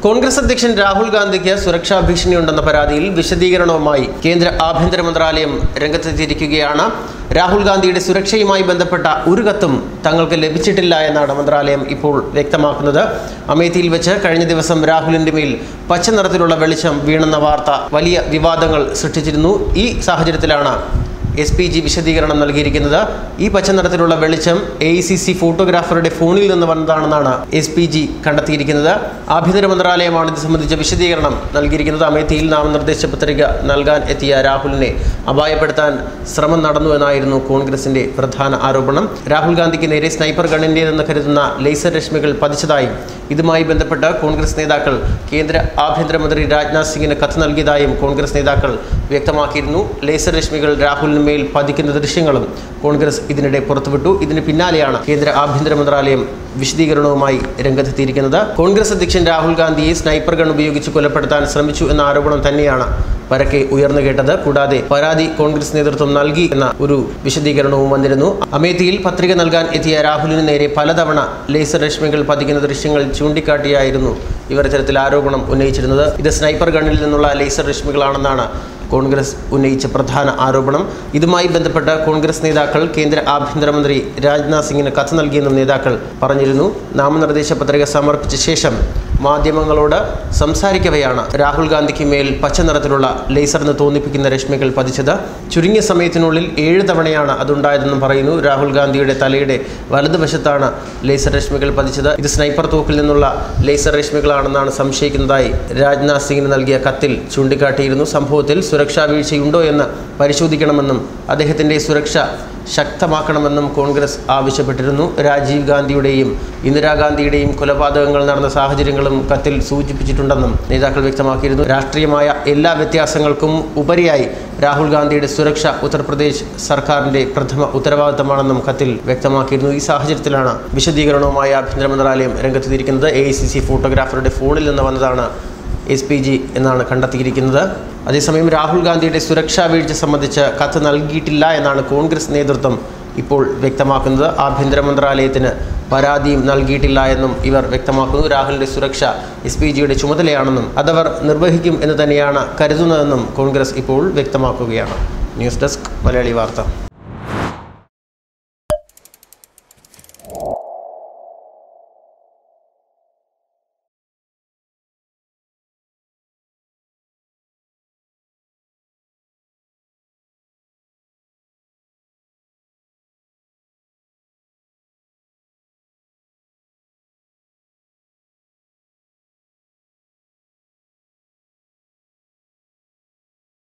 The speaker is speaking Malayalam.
കോൺഗ്രസ് അധ്യക്ഷൻ രാഹുൽ ഗാന്ധിക്ക് സുരക്ഷാ ഭീഷണിയുണ്ടെന്ന പരാതിയിൽ വിശദീകരണവുമായി കേന്ദ്ര ആഭ്യന്തര മന്ത്രാലയം രംഗത്തെത്തിയിരിക്കുകയാണ് രാഹുൽ ഗാന്ധിയുടെ സുരക്ഷയുമായി ബന്ധപ്പെട്ട ഒരു കത്തും തങ്ങൾക്ക് ലഭിച്ചിട്ടില്ല എന്നാണ് മന്ത്രാലയം ഇപ്പോൾ വ്യക്തമാക്കുന്നത് അമേത്തിയിൽ വെച്ച് കഴിഞ്ഞ ദിവസം രാഹുലിന്റെ മേൽ പച്ച നിറത്തിലുള്ള വെളിച്ചം വീണെന്ന വാർത്ത വലിയ വിവാദങ്ങൾ സൃഷ്ടിച്ചിരുന്നു ഈ സാഹചര്യത്തിലാണ് എസ് പി ജി വിശദീകരണം നൽകിയിരിക്കുന്നത് ഈ പച്ച നിറത്തിലുള്ള വെളിച്ചം എ ഐ സി സി ഫോട്ടോഗ്രാഫറുടെ ഫോണിൽ നിന്ന് വന്നതാണെന്നാണ് എസ് പി ജി കണ്ടെത്തിയിരിക്കുന്നത് ആഭ്യന്തര മന്ത്രാലയമാണ് ഇത് സംബന്ധിച്ച വിശദീകരണം നൽകിയിരിക്കുന്നത് അമേത്തിയിൽ നാമനിർദ്ദേശ പത്രിക നൽകാൻ എത്തിയ രാഹുലിനെ അപായപ്പെടുത്താൻ ശ്രമം നടന്നു എന്നായിരുന്നു കോൺഗ്രസിന്റെ പ്രധാന ആരോപണം രാഹുൽ ഗാന്ധിക്ക് നേരെ സ്നൈപ്പർ ഗണ്ണിൻ്റേതെന്ന് കരുതുന്ന ലേസർ രശ്മികൾ പതിച്ചതായും ഇതുമായി ബന്ധപ്പെട്ട് കോൺഗ്രസ് നേതാക്കൾ കേന്ദ്ര ആഭ്യന്തരമന്ത്രി രാജ്നാഥ് സിംഗിന് കത്ത് നൽകിയതായും കോൺഗ്രസ് നേതാക്കൾ വ്യക്തമാക്കിയിരുന്നു ലേസർ രശ്മികൾ രാഹുലിന് മേൽ പതിക്കുന്ന ദൃശ്യങ്ങളും കോൺഗ്രസ് ഇതിനിടെ പുറത്തുവിട്ടു ഇതിന് പിന്നാലെയാണ് കേന്ദ്ര ആഭ്യന്തര മന്ത്രാലയം വിശദീകരണവുമായി രംഗത്തെത്തിയിരിക്കുന്നത് കോൺഗ്രസ് അധ്യക്ഷൻ രാഹുൽ ഗാന്ധിയെ സ്നൈപ്പർ ഗൺ ഉപയോഗിച്ച് കൊലപ്പെടുത്താൻ ശ്രമിച്ചു എന്ന ആരോപണം തന്നെയാണ് പരക്കെ ഉയർന്നു കേട്ടത് കൂടാതെ പരാതി കോൺഗ്രസ് നേതൃത്വം നൽകി എന്ന ഒരു വിശദീകരണവും വന്നിരുന്നു അമേത്തിയിൽ പത്രിക നൽകാൻ എത്തിയ രാഹുലിന് നേരെ പലതവണ ലേസർ രശ്മികൾ പതിക്കുന്ന ദൃശ്യങ്ങൾ ചൂണ്ടിക്കാട്ടിയായിരുന്നു ഇവർ ഇത്തരത്തിൽ ആരോപണം ഉന്നയിച്ചിരുന്നത് ഇത് സ്നൈപ്പർ ഗണ്ണിൽ നിന്നുള്ള ലേസർ രശ്മികളാണെന്നാണ് കോൺഗ്രസ് ഉന്നയിച്ച പ്രധാന ആരോപണം ഇതുമായി ബന്ധപ്പെട്ട് കോൺഗ്രസ് നേതാക്കൾ കേന്ദ്ര ആഭ്യന്തരമന്ത്രി രാജ്നാഥ് സിംഗിന് കത്ത് നൽകിയെന്നും നേതാക്കൾ പറഞ്ഞിരുന്നു നാമനിർദ്ദേശ പത്രിക സമർപ്പിച്ച ശേഷം മാധ്യമങ്ങളോട് സംസാരിക്കവെയാണ് രാഹുൽ ഗാന്ധിക്ക് മേൽ പച്ച നിറത്തിലുള്ള ലേസറിന് തോന്നിപ്പിക്കുന്ന രശ്മികൾ പതിച്ചത് ചുരുങ്ങിയ സമയത്തിനുള്ളിൽ ഏഴ് തവണയാണ് അതുണ്ടായതെന്നും പറയുന്നു രാഹുൽ ഗാന്ധിയുടെ തലയുടെ വലതുവശത്താണ് ലേസർ രശ്മികൾ പതിച്ചത് ഇത് സ്നൈപ്പർ തോക്കിൽ നിന്നുള്ള ലേസർ രശ്മികളാണെന്നാണ് സംശയിക്കുന്നതായി രാജ്നാഥ് സിംഗിന് നൽകിയ കത്തിൽ ചൂണ്ടിക്കാട്ടിയിരുന്നു സംഭവത്തിൽ സുരക്ഷാ വീഴ്ചയുണ്ടോ എന്ന് പരിശോധിക്കണമെന്നും അദ്ദേഹത്തിൻ്റെ സുരക്ഷ ശക്തമാക്കണമെന്നും കോൺഗ്രസ് ആവശ്യപ്പെട്ടിരുന്നു രാജീവ് ഗാന്ധിയുടെയും ഇന്ദിരാഗാന്ധിയുടെയും കൊലപാതകങ്ങൾ നടന്ന സാഹചര്യങ്ങളും കത്തിൽ സൂചിപ്പിച്ചിട്ടുണ്ടെന്നും നേതാക്കൾ വ്യക്തമാക്കിയിരുന്നു രാഷ്ട്രീയമായ എല്ലാ വ്യത്യാസങ്ങൾക്കും ഉപരിയായി രാഹുൽ ഗാന്ധിയുടെ സുരക്ഷ ഉത്തർപ്രദേശ് സർക്കാരിന്റെ പ്രഥമ ഉത്തരവാദിത്തമാണെന്നും കത്തിൽ വ്യക്തമാക്കിയിരുന്നു ഈ സാഹചര്യത്തിലാണ് വിശദീകരണവുമായി ആഭ്യന്തര മന്ത്രാലയം രംഗത്തെത്തിയിരിക്കുന്നത് എ ഐ സി സി ഫോട്ടോഗ്രാഫറുടെ ഫോണിൽ നിന്ന് വന്നതാണ് എസ് പി ജി എന്നാണ് കണ്ടെത്തിയിരിക്കുന്നത് അതേസമയം രാഹുൽ ഗാന്ധിയുടെ സുരക്ഷാ വീഴ്ച സംബന്ധിച്ച് കത്ത് നൽകിയിട്ടില്ല എന്നാണ് കോൺഗ്രസ് നേതൃത്വം ഇപ്പോൾ വ്യക്തമാക്കുന്നത് ആഭ്യന്തര മന്ത്രാലയത്തിന് പരാതിയും നൽകിയിട്ടില്ല എന്നും ഇവർ വ്യക്തമാക്കുന്നു രാഹുലിന്റെ സുരക്ഷ എസ് പി ജിയുടെ ചുമതലയാണെന്നും അതവർ നിർവഹിക്കും എന്ന് തന്നെയാണ് കരുതുന്നതെന്നും കോൺഗ്രസ് ഇപ്പോൾ വ്യക്തമാക്കുകയാണ് ന്യൂസ് ഡെസ്ക് മലയാളി വാർത്ത